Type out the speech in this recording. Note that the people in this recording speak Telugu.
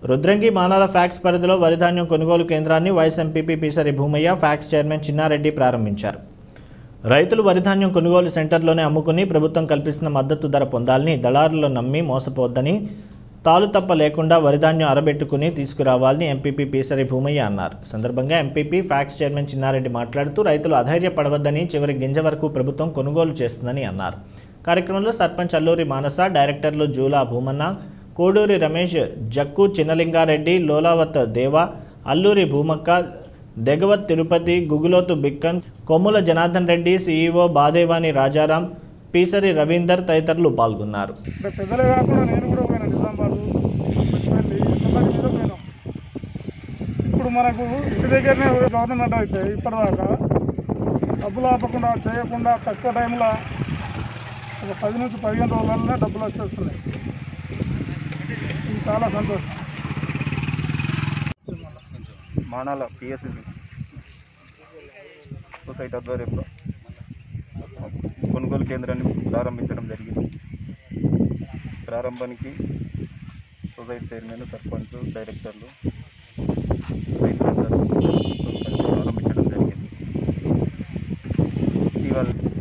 రుద్రంగి మానాల ఫ్యాక్స్ పరిధిలో వరిధాన్యం కొనుగోలు కేంద్రాన్ని vice MPP Peesari Bhumayya PACS chairman Chinnareddy ప్రారంభించారు రైతులు వరిధాన్యం కొనుగోలు సెంటర్లోనే అమ్ముకుని ప్రభుత్వం కల్పిస్తున్న మద్దతు ధర పొందాలని దళారులు నమ్మి మోసపోవద్దని తాలు తప్ప లేకుండా వరిధాన్యం అరబెట్టుకుని తీసుకురావాలని ఎంపీపీ పీసరి భూమయ్య అన్నారు ఈ సందర్భంగా ఎంపీపీ ఫ్యాక్స్ చైర్మన్ చిన్నారెడ్డి మాట్లాడుతూ రైతులు అధైర్యపడవద్దని చివరి గింజ వరకు ప్రభుత్వం కొనుగోలు చేస్తుందని అన్నారు కార్యక్రమంలో సర్పంచ్ అల్లూరి మానస డైరెక్టర్లు జూలా భూమన్న కోడూరి రమేష్ జక్కు చిన్నలింగారెడ్డి లోలావత్ దేవ అల్లూరి భూమక్క దెగవత్ తిరుపతి గుగులోతు బిక్కన్ కొమ్ముల జనార్దన్ రెడ్డి సీఈఓ బాదేవాని రాజారాం పీసరి రవీందర్ తదితరులు పాల్గొన్నారు అంటే పెద్దలే కాకుండా నేను కూడా పోయినా నిజామాబాద్ పచ్చిపల్లి ఎంతమంది మీద పోయినాం ఇప్పుడు మనకు ఇంటి దగ్గరనే గవర్నమెంట్ అయితే ఇప్పటిదాకా డబ్బులు ఆపకుండా చేయకుండా తక్కువ టైంలో ఒక పది నుంచి పదిహేను రోజులలోనే డబ్బులు వచ్చేస్తున్నాయి ఇది చాలా సంతోషం మానాల పిఎస్సి సొసైటీ ఆధ్వర్యంలో కొనుగోలు కేంద్రాన్ని ప్రారంభించడం జరిగింది ప్రారంభానికి సొసైటీ చైర్మన్ సర్పంచ్ డైరెక్టర్లు రైతులందరూ ప్రారంభించడం జరిగింది ఇవాళ